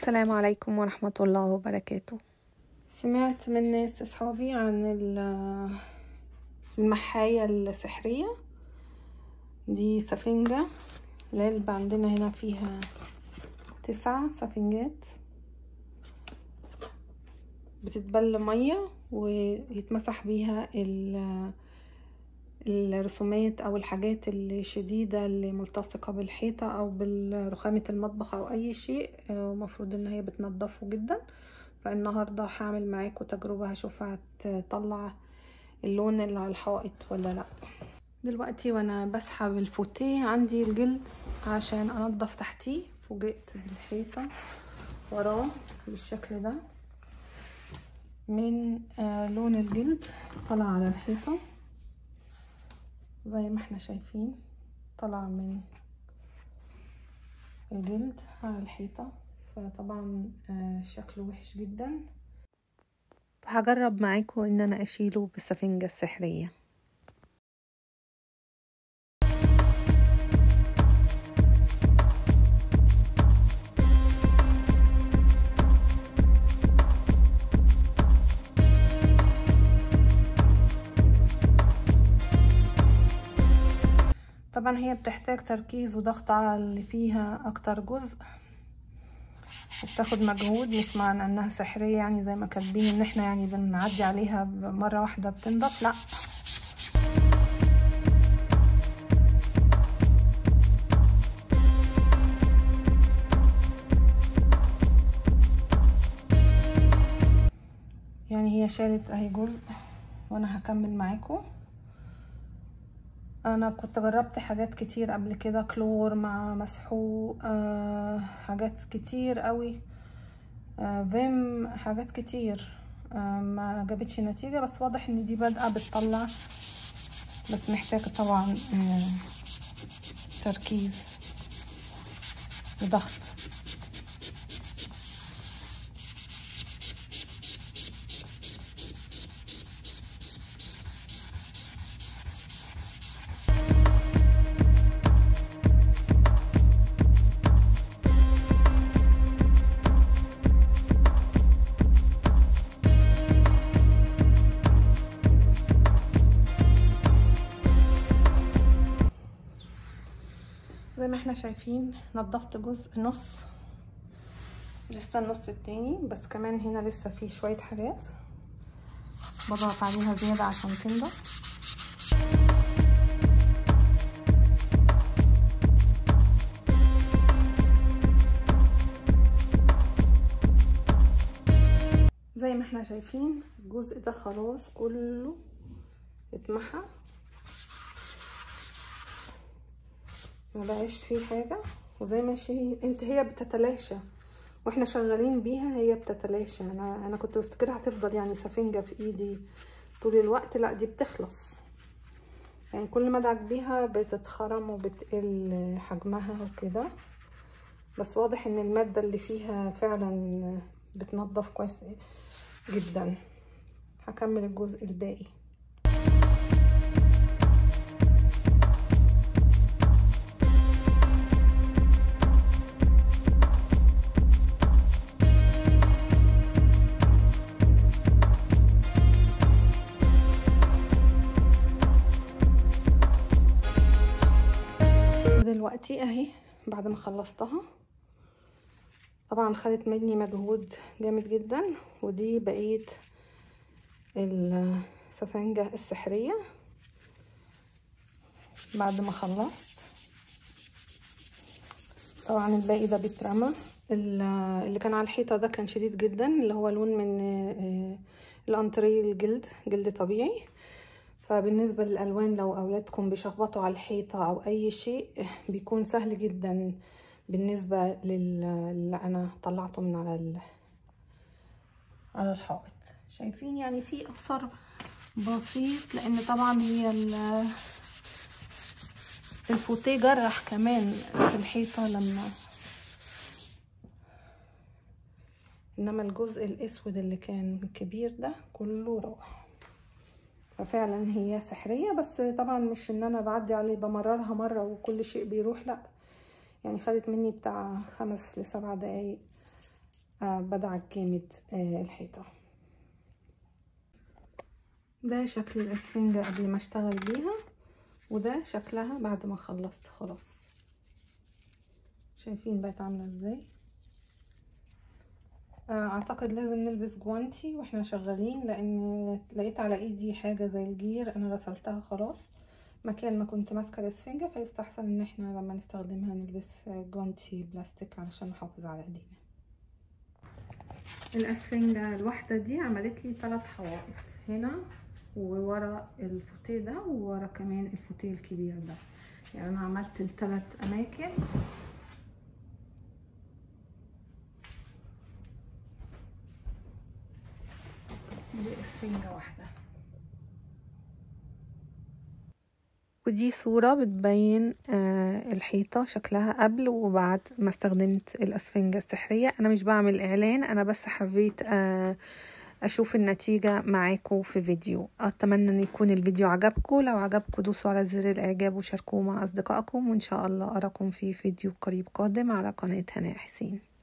السلام عليكم ورحمة الله وبركاته سمعت من ناس أصحابي عن ال- المحاية السحرية دي سفنجة العلبة عندنا هنا فيها تسعة سفنجات بتتبل مية ويتمسح بيها ال- الرسومات او الحاجات الشديدة اللي ملتصقة بالحيطة او برخامة المطبخ او اي شيء ومفروض ان هي بتنضفه جدا فالنهاردة هعمل معاكم تجربة هشوفها هتطلع اللون اللي على الحائط ولا لا دلوقتي وانا بسحب الفوتيه عندي الجلد عشان انضف تحتيه فوجئت بالحيطة وراه بالشكل ده من آه لون الجلد طلع على الحيطة زي ما احنا شايفين طلع من الجلد على الحيطة فطبعا آه شكله وحش جدا هجرب معاكم ان انا اشيله بالسفنجة السحرية طبعا هي بتحتاج تركيز وضغط على اللي فيها اكتر جزء بتاخد مجهود مش معنى انها سحرية يعني زي ما كاتبين ان احنا يعني بنعدي عليها مرة واحدة بتنضف لا يعني هي شالت اهي جزء وانا هكمل معاكم انا كنت جربت حاجات كتير قبل كده كلور مع مسحوق أه حاجات كتير قوي أه فيم حاجات كتير أه ما جابتش نتيجة بس واضح ان دي بادئة بتطلع بس محتاجة طبعا أه تركيز وضغط زي ما احنا شايفين نضفت جزء نص لسه النص التاني بس كمان هنا لسه في شوية حاجات بضغط عليها زيادة عشان تنضف زي ما احنا شايفين الجزء ده خلاص كله اتمحى ما بقاش فيه حاجة وزي ما شي انت هي بتتلاشى واحنا شغالين بيها هي بتتلاشى انا انا كنت بفتكرها هتفضل يعني سفنجة في ايدي طول الوقت لا دي بتخلص يعني كل ما ادعك بيها بتتخرم وبتقل حجمها وكده بس واضح ان المادة اللي فيها فعلا بتنضف كويس جدا هكمل الجزء الباقي دلوقتي اهي بعد ما خلصتها طبعا خدت مني مجهود جامد جدا ودي بقية السفنجة السحرية بعد ما خلصت طبعا الباقي ده بيترمى اللي كان على الحيطة ده كان شديد جدا اللي هو لون من الانتريه الجلد جلد طبيعي فبالنسبة للألوان لو أولادكم بيشخبطوا على الحيطة أو أي شيء بيكون سهل جدا بالنسبة للي أنا طلعته من على ال... على الحائط شايفين يعني في أثر بسيط لأن طبعا هي الفوتيه جرح كمان في الحيطة لما إنما الجزء الأسود اللي كان كبير ده كله راح ففعلا هي سحرية بس طبعا مش ان انا بعدي عليه بمررها مرة وكل شيء بيروح لا يعني خدت مني بتاع خمس لسبع دقايق آه بدعك جامد آه الحيطة ده شكل الاسفنجة قبل ما اشتغل بيها وده شكلها بعد ما خلصت خلاص شايفين بقت عاملة ازاي اعتقد لازم نلبس جوانتي واحنا شغالين لان لقيت على ايدي حاجة زي الجير انا غسلتها خلاص مكان ما كنت ماسكة الاسفنجة فيستحسن ان احنا لما نستخدمها نلبس جوانتي بلاستيك علشان نحافظ على ايدينا الاسفنجة الواحدة دي عملت لي ثلاث حوائط هنا وورا الفوتيه ده وورا كمان الفوتيه الكبير ده يعني انا عملت الثلاث اماكن باسفنجة واحدة ودي صورة بتبين آه الحيطة شكلها قبل وبعد ما استخدمت الأسفنجة السحرية أنا مش بعمل إعلان أنا بس حبيت آه أشوف النتيجة معاكم في فيديو أتمنى أن يكون الفيديو عجبكم لو عجبكم دوسوا على زر الإعجاب وشاركوه مع أصدقائكم وإن شاء الله أراكم في فيديو قريب قادم على قناة هناء حسين